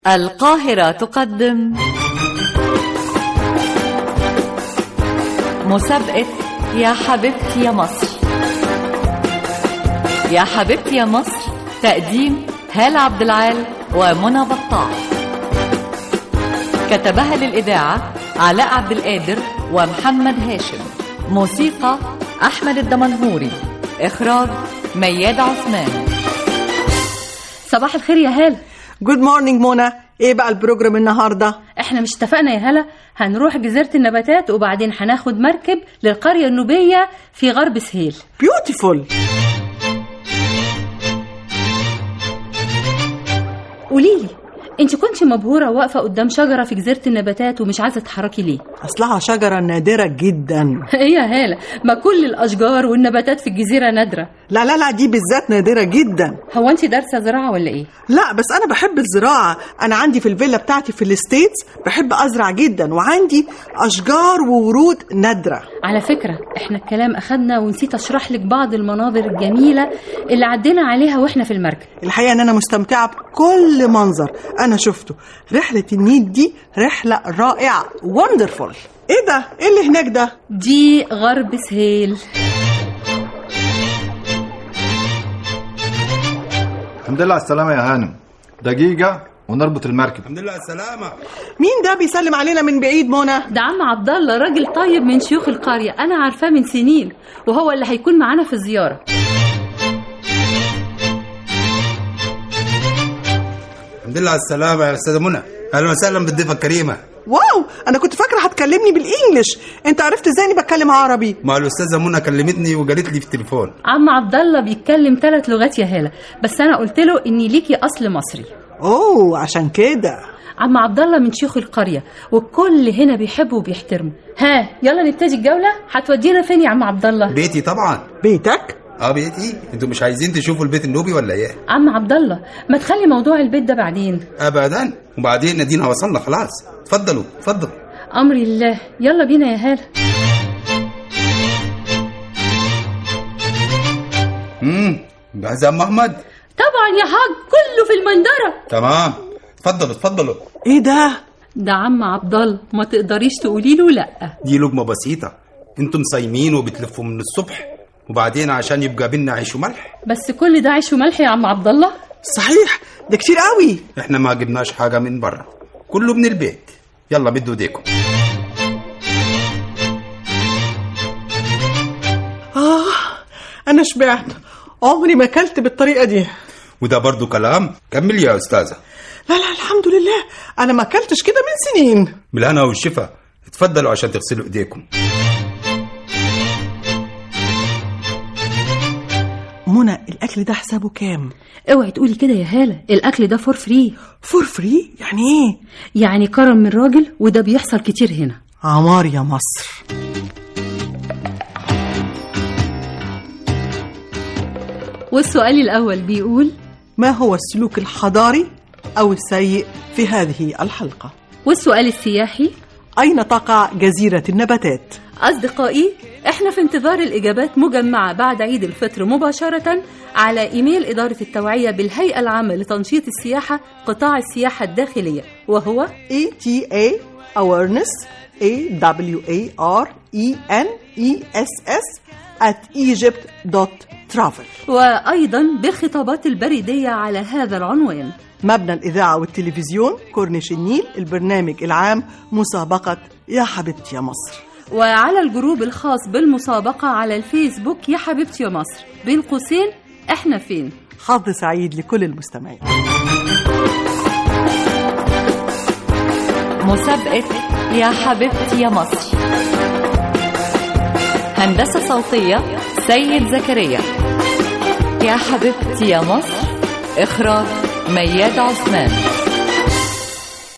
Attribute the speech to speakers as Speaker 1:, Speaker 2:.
Speaker 1: القاهرة تقدم مسابقة يا حبيبتي يا مصر يا حبيبتي يا مصر تقديم هالة عبد العال ومنى بطاح كتبها للإذاعة علاء عبد القادر ومحمد هاشم موسيقى أحمد الدمنهوري إخراج مياد عثمان
Speaker 2: صباح الخير يا هالة
Speaker 3: جود مورنينج منى ايه بقى البروجرام النهارده
Speaker 2: احنا مش اتفقنا يا هلا هنروح جزيرة النباتات وبعدين هناخد مركب للقرية النوبية في غرب سهيل
Speaker 3: بيوتيفول
Speaker 2: قوليلي انت كنت مبهورة واقفة قدام شجرة في جزيرة النباتات ومش عايزة تتحركي ليه
Speaker 3: اصلها شجره نادره جدا
Speaker 2: ايه يا هالة ما كل الاشجار والنباتات في الجزيرة نادرة
Speaker 3: لا لا لا دي بالذات نادره جدا
Speaker 2: هو انت دارسة زراعة ولا ايه
Speaker 3: لا بس انا بحب الزراعه انا عندي في الفيلا بتاعتي في الستيتس بحب ازرع جدا وعندي اشجار وورود نادره
Speaker 2: على فكرة احنا الكلام اخدنا ونسيت اشرح لك بعض المناظر الجميلة اللي عدينا عليها واحنا في المركب
Speaker 3: الحقيقه ان انا مستمتعه بكل منظر انا شفته رحله النيل دي رحله رائعه وندرفول ايه ده ايه اللي هناك ده
Speaker 2: دي غرب سهيل
Speaker 4: الحمد لله على السلامة يا هانم دقيقة ونربط المركب
Speaker 5: الحمد لله على السلامة
Speaker 3: مين ده بيسلم علينا من بعيد منى
Speaker 2: ده عم عبد الله راجل طيب من شيوخ القرية أنا عارفاه من سنين وهو اللي هيكون معانا في الزيارة
Speaker 5: الحمد لله على السلامة يا أستاذة منى أهلا وسهلا بالضيفة الكريمة
Speaker 3: واو انا كنت فاكره هتكلمني بالانجلش انت عرفت ازاي اني بتكلم عربي
Speaker 5: ما الأستاذة منى كلمتني وقالت لي في التليفون
Speaker 2: عم عبد الله بيتكلم ثلاث لغات يا هالة بس أنا قلت له إني ليكي أصل مصري
Speaker 3: اوه عشان كده
Speaker 2: عم عبد الله من شيوخ القرية والكل هنا بيحبه وبيحترمه ها يلا نبتدي الجولة هتودينا فين يا عم عبد الله
Speaker 5: بيتي طبعا
Speaker 3: بيتك
Speaker 5: اه بيتي انتوا مش عايزين تشوفوا البيت النوبي ولا ايه
Speaker 2: عم عبد الله ما تخلي موضوع البيت ده بعدين
Speaker 5: ابدا وبعدين ندينا وصلنا خلاص اتفضلوا اتفضلوا
Speaker 2: أمر الله يلا بينا يا هالة
Speaker 5: امم جاهزة يا أم احمد
Speaker 2: طبعا يا حاج كله في المندرة
Speaker 5: تمام اتفضلوا اتفضلوا
Speaker 3: ايه ده
Speaker 2: ده عم عبد الله ما تقدريش تقولي له لأ
Speaker 5: دي لقمة بسيطة انتم صايمين وبتلفوا من الصبح وبعدين عشان يبقى بينا عيش وملح
Speaker 2: بس كل ده عيش وملح يا عم عبد الله
Speaker 3: صحيح ده كتير قوي
Speaker 5: احنا ما جبناش حاجة من بره كله من البيت يلا بدوا ايديكم
Speaker 3: اه انا شبعت عمري ما اكلت بالطريقه دي
Speaker 5: وده برضو كلام كمل يا أستاذة
Speaker 3: لا لا الحمد لله انا ما اكلتش كده من سنين
Speaker 5: بالهنا والشفا اتفضلوا عشان تغسلوا ايديكم
Speaker 3: منى الاكل ده حسابه كام
Speaker 2: اوعي تقولي كده يا هالة الأكل ده فور فري
Speaker 3: فور فري يعني ايه
Speaker 2: يعني كرم من راجل وده بيحصل كتير هنا
Speaker 3: عمار يا مصر
Speaker 2: والسؤال الأول بيقول
Speaker 3: ما هو السلوك الحضاري او السيء في هذه الحلقه
Speaker 2: والسؤال السياحي
Speaker 3: اين تقع جزيره النباتات
Speaker 2: أصدقائي احنا في انتظار الإجابات مجمعة بعد عيد الفطر مباشرة على إيميل إدارة التوعية بالهيئة العامة لتنشيط السياحة قطاع السياحة الداخلية وهو
Speaker 3: ETA awareness A W A R E N E S S at egypt.travel
Speaker 2: وأيضا بالخطابات البريدية على هذا العنوان
Speaker 3: مبنى الإذاعة والتلفزيون كورنيش النيل البرنامج العام مسابقة يا حبيبتي يا مصر
Speaker 2: وعلى الجروب الخاص بالمسابقة على الفيسبوك يا حبيبتي يا مصر بين قوسين احنا فين
Speaker 3: حظ سعيد لكل المستمعين
Speaker 1: مسابقة يا حبيبتي يا مصر هندسة صوتية سيد زكريا يا حبيبتي يا مصر إخراج مياد عثمان